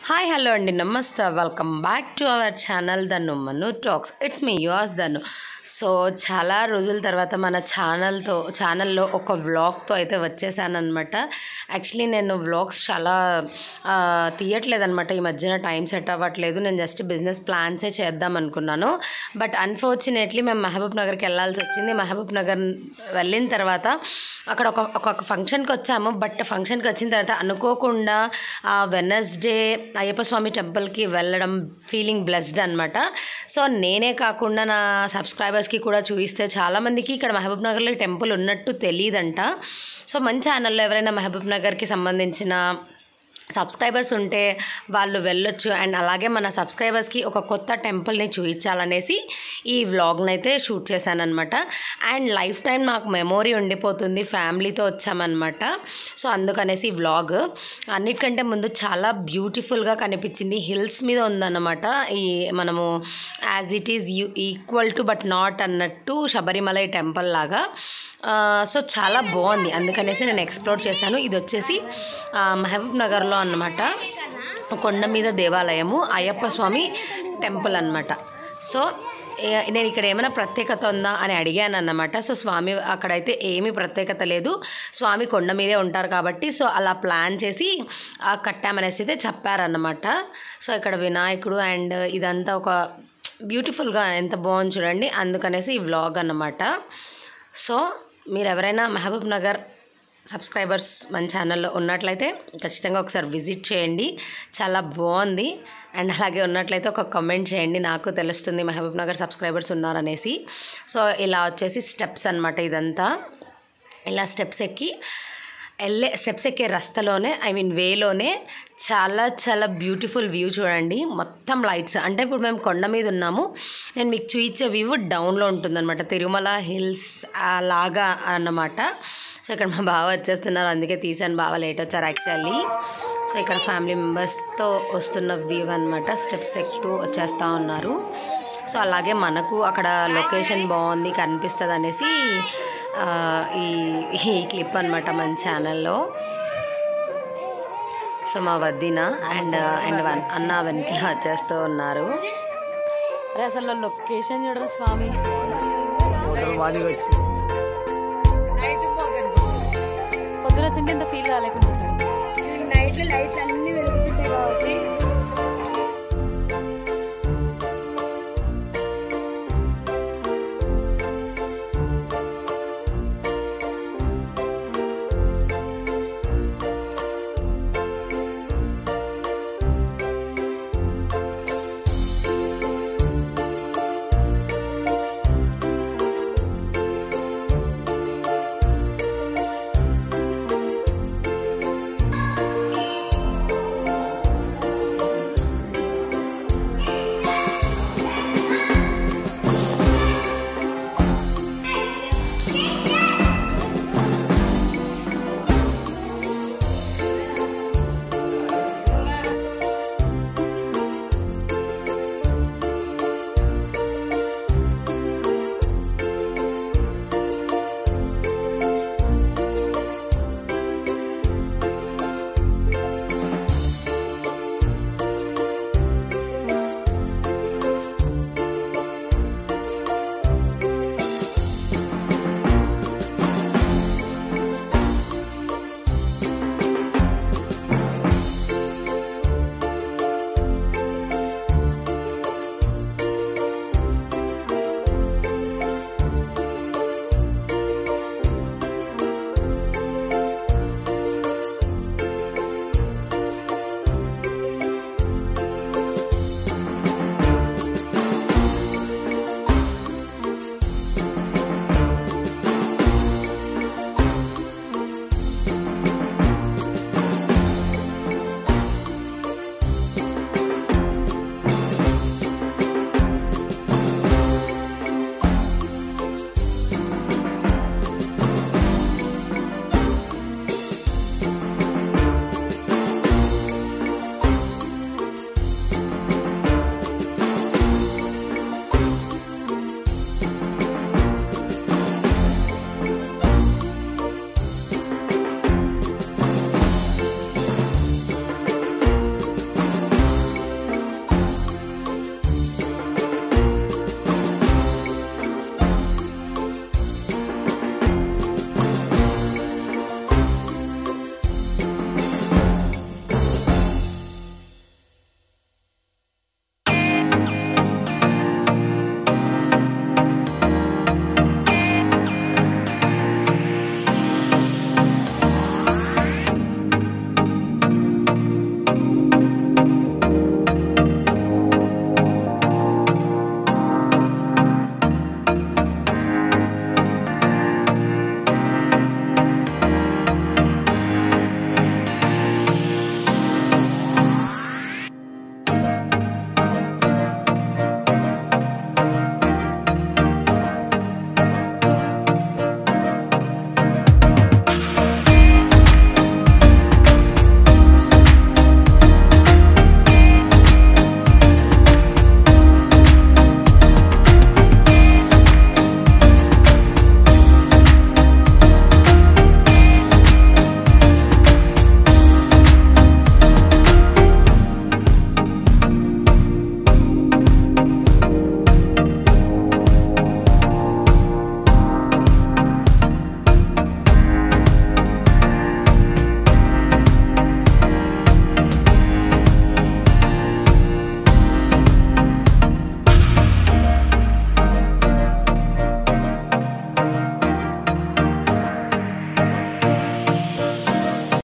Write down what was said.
hi hello అండి నమస్తే welcome back to our channel Dhannu Manu talks it's me yours Dhannu so చాలా రోజుల తర్వాత మన ఛానల్తో ఛానల్లో ఒక వ్లాగ్తో అయితే వచ్చేసాను అనమాట యాక్చువల్లీ నేను వ్లాగ్స్ చాలా ఆ, తీయట్లేదన్నమాట ఈ మధ్యన టైం సెట్ అవ్వట్లేదు నేను జస్ట్ బిజినెస్ ప్లాన్సే చేద్దాం అనుకున్నాను బట్ అన్ఫార్చునేట్లీ మేము మహబూబ్ నగర్కి వెళ్ళాల్సి వచ్చింది మహబూబ్ నగర్ వెళ్ళిన తర్వాత అక్కడ ఒక ఒక ఫంక్షన్కి వచ్చాము బట్ ఫంక్షన్కి వచ్చిన తర్వాత అనుకోకుండా ఆ వెనస్డే అయ్యప్ప స్వామి టెంపుల్కి వెళ్ళడం ఫీలింగ్ బ్లెస్డ్ అనమాట సో నేనే కాకుండా నా సబ్స్క్రైబర్స్కి కూడా చూపిస్తే చాలామందికి ఇక్కడ మహబూబ్ నగర్లో ఈ టెంపుల్ ఉన్నట్టు తెలియదంట సో మన ఛానల్లో ఎవరైనా మహబూబ్ నగర్కి సంబంధించిన సబ్స్క్రైబర్స్ ఉంటే వాళ్ళు వెళ్ళొచ్చు అండ్ అలాగే మన సబ్స్క్రైబర్స్కి ఒక కొత్త టెంపుల్ని చూపించాలనేసి ఈ వ్లాగ్ని అయితే షూట్ చేశానమాట అండ్ లైఫ్ టైం నాకు మెమోరీ ఉండిపోతుంది ఫ్యామిలీతో వచ్చామన్నమాట సో అందుకనేసి ఈ వ్లాగ్ అన్నిటికంటే ముందు చాలా బ్యూటిఫుల్గా కనిపించింది హిల్స్ మీద ఉందన్నమాట ఈ మనము as it is you equal to but not అన్నట్టు శబరిమలై టెంపుల్ లాగా ఆ, సో చాలా బాగుంది అందుకనేసి నేను ఎక్స్ప్లోర్ చేశాను ఇది వచ్చేసి ఆ, మహబూబ్ నగర్లో అన్నమాట కొండ మీద దేవాలయము అయ్యప్ప స్వామి టెంపుల్ అన్నమాట సో ఏ- నేను ఇక్కడ ఏమైనా ప్రత్యేకత ఉందా అని అడిగాను అన్నమాట సో స్వామి అక్కడైతే ఏమీ ప్రత్యేకత లేదు స్వామి కొండ మీదే ఉంటారు కాబట్టి సో అలా ప్లాన్ చేసి ఆ, కట్టామనేసి అయితే చెప్పారన్నమాట సో ఇక్కడ వినాయకుడు అండ్ ఇదంతా ఒక బ్యూటిఫుల్గా ఎంత బాగుంది చూడండి అందుకనేసి ఈ వ్లాగ్ అన్నమాట సో మీరు ఎవరైనా మహబూబ్ నగర్ సబ్స్క్రైబర్స్ మన ఛానల్లో ఉన్నట్లయితే ఖచ్చితంగా ఒకసారి విజిట్ చేయండి చాలా బాగుంది అండ్ అలాగే ఉన్నట్లయితే ఒక కమెంట్ చేయండి నాకు తెలుస్తుంది మహబూబ్ నగర్ సబ్స్క్రైబర్స్ ఉన్నారనేసి సో ఇలా వచ్చేసి స్టెప్స్ అన్నమాట ఇదంతా ఇలా స్టెప్స్ ఎక్కి వెళ్ళే స్టెప్స్ ఎక్కే రస్తలోనే ఐ మీన్ వేలోనే చాలా చాలా బ్యూటిఫుల్ వ్యూ చూడండి మొత్తం లైట్స్ అంటే ఇప్పుడు మేము కొండ మీద ఉన్నాము నేను మీకు చూపించే వ్యూ డౌన్లో ఉంటుందన్నమాట తిరుమల హిల్స్ అలాగా అన్నమాట సో ఇక్కడ మా బావ వచ్చేస్తున్నారు అందుకే తీసాను బావ లేట్ వచ్చారు యాక్చువల్లీ సో ఇక్కడ ఫ్యామిలీ మెంబర్స్తో వస్తున్న వ్యూ అనమాట స్టెప్స్ ఎక్కుతూ వచ్చేస్తూ ఉన్నారు సో అలాగే మనకు అక్కడ లొకేషన్ బాగుంది కనిపిస్తుంది అనేసి ఆ, ఈ ఈ క్లిప్ అనమాట మన ఛానల్లో సో మా వద్దిన అండ్ అండ్ వన్ అన్న వెనక వచ్చేస్తూ ఉన్నారు అరే అసలు లొకేషన్ చూడరా స్వామి పొద్దున వచ్చింటే ఇంత ఫీల్ కాలేకుండా నైట్లో లైట్లు అన్ని